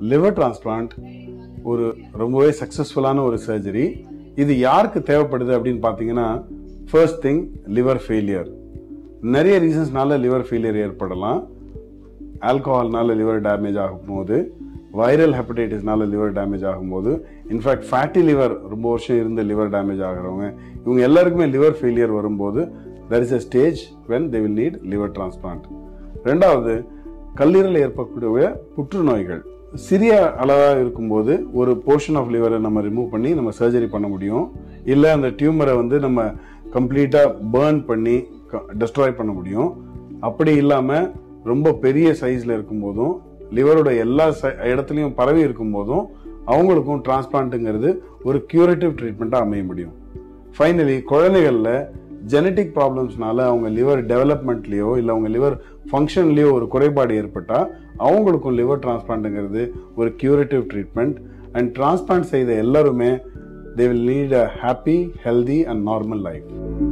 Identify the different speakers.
Speaker 1: liver transplant ஒரு ரொம்பவே சக்ஸஸ்ஃபுல்லான ஒரு சர்ஜரி இது யாருக்கு தேவைப்படுது அப்படின்னு பார்த்தீங்கன்னா ஃபர்ஸ்ட் திங் லிவர் ஃபெயிலியர் நிறைய ரீசன்ஸ்னால லிவர் ஃபெயிலியர் ஏற்படலாம் ஆல்கஹால்னால லிவர் டேமேஜ் ஆகும்போது வைரல் ஹெப்படைட்டிஸ்னால லிவர் டேமேஜ் ஆகும்போது இன்ஃபேக்ட் ஃபேட்டி லிவர் ரொம்ப வருஷம் இருந்த லிவர் டேமேஜ் ஆகிறவங்க இவங்க எல்லாருக்குமே லிவர் ஃபெயிலியர் வரும்போது there is a stage when they will need liver transplant ரெண்டாவது கல்லீரல் ஏற்படக்கூடிய புற்றுநோய்கள் சிறிய அளவாக இருக்கும்போது ஒரு போர்ஷன் ஆஃப் லிவரை நம்ம ரிமூவ் பண்ணி நம்ம சர்ஜரி பண்ண முடியும் இல்லை அந்த டியூமரை வந்து நம்ம கம்ப்ளீட்டாக பேர்ன் பண்ணி டெஸ்ட்ராய் பண்ண முடியும் அப்படி இல்லாமல் ரொம்ப பெரிய சைஸில் இருக்கும்போதும் லிவரோட எல்லா இடத்துலையும் பரவி இருக்கும்போதும் அவங்களுக்கும் டிரான்ஸ்பிளான்ட்டுங்கிறது ஒரு கியூரேட்டிவ் ட்ரீட்மெண்ட்டாக அமைய முடியும் ஃபைனலி குழந்தைகளில் ஜெனட்டிக் ப்ராப்ளம்ஸ்னால அவங்க லிவர் டெவலப்மெண்ட்லேயோ இல்லை அவங்க லிவர் ஃபங்க்ஷன்லேயோ ஒரு குறைபாடு ஏற்பட்டால் அவங்களுக்கும் லிவர் டிரான்ஸ்பிளான்ட்டுங்கிறது ஒரு கியூரேட்டிவ் ட்ரீட்மெண்ட் அண்ட் டிரான்ஸ்பிளான்ட் செய்த எல்லாருமே they will need a happy healthy and normal life